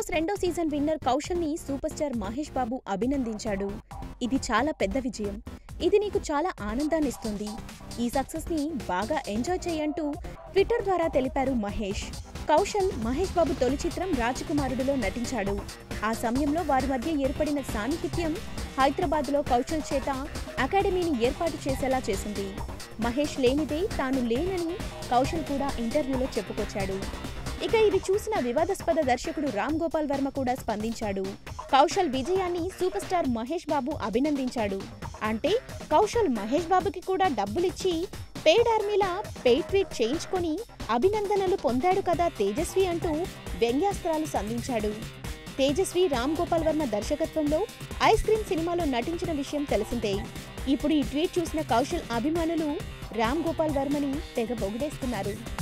రెండో season winner కౌశల్ని super star Mahesh Babu అభినందించాడు ఇది చాలా పెద్ద విజయం ఇది నీకు చాలా ఆనందాన్నిస్తుంది ఈ సక్సెస్ ని బాగా ఎంజాయ్ చేయంటూ ట్విట్టర్ ద్వారా తెలిపారు మహేష్ కౌశల్ మహేష్ బాబు తొలి చిత్రం రాజకుమారుడులో నటించాడు ఆ సమయంలో వారి మధ్య ఏర్పడిన సాన్నిహిత్యం హైదరాబాద్లో కౌశల్ చేత అకాడమీని ఏర్పాటు చేసేలా చేసింది మహేష్ లేనిదే తాను లేనని కౌశల్ కూడా ఇంటర్వ్యూలో చెప్పుకొచ్చాడు ఇక ఇది చూసిన వివాదాస్పద దర్శకుడు రామ్ గోపాల్ వర్మ కూడా స్పందించాడు కౌశల్ విజయాన్ని సూపర్ స్టార్ మహేష్ బాబు అభినందించాడు అంటే కౌశల్ మహేష్ బాబుకి కూడా డబ్బులిచ్చి పెయిడ్ ఆర్మీలా పెయిడ్ ట్వీట్ చేయించుకొని అభినందనలు పొందాడు కదా తేజస్వి అంటూ వ్యంగ్యాస్త్రాలు సంధించాడు తేజస్వి రామ్ గోపాల్ వర్మ దర్శకత్వంలో ఐస్ క్రీమ్ సినిమాలో నటించిన విషయం తెలిసిందే ఇప్పుడు ఈ ట్వీట్ చూసిన కౌశల్ అభిమానులు రామ్ గోపాల్ వర్మని తెగ పొగిడేస్తున్నారు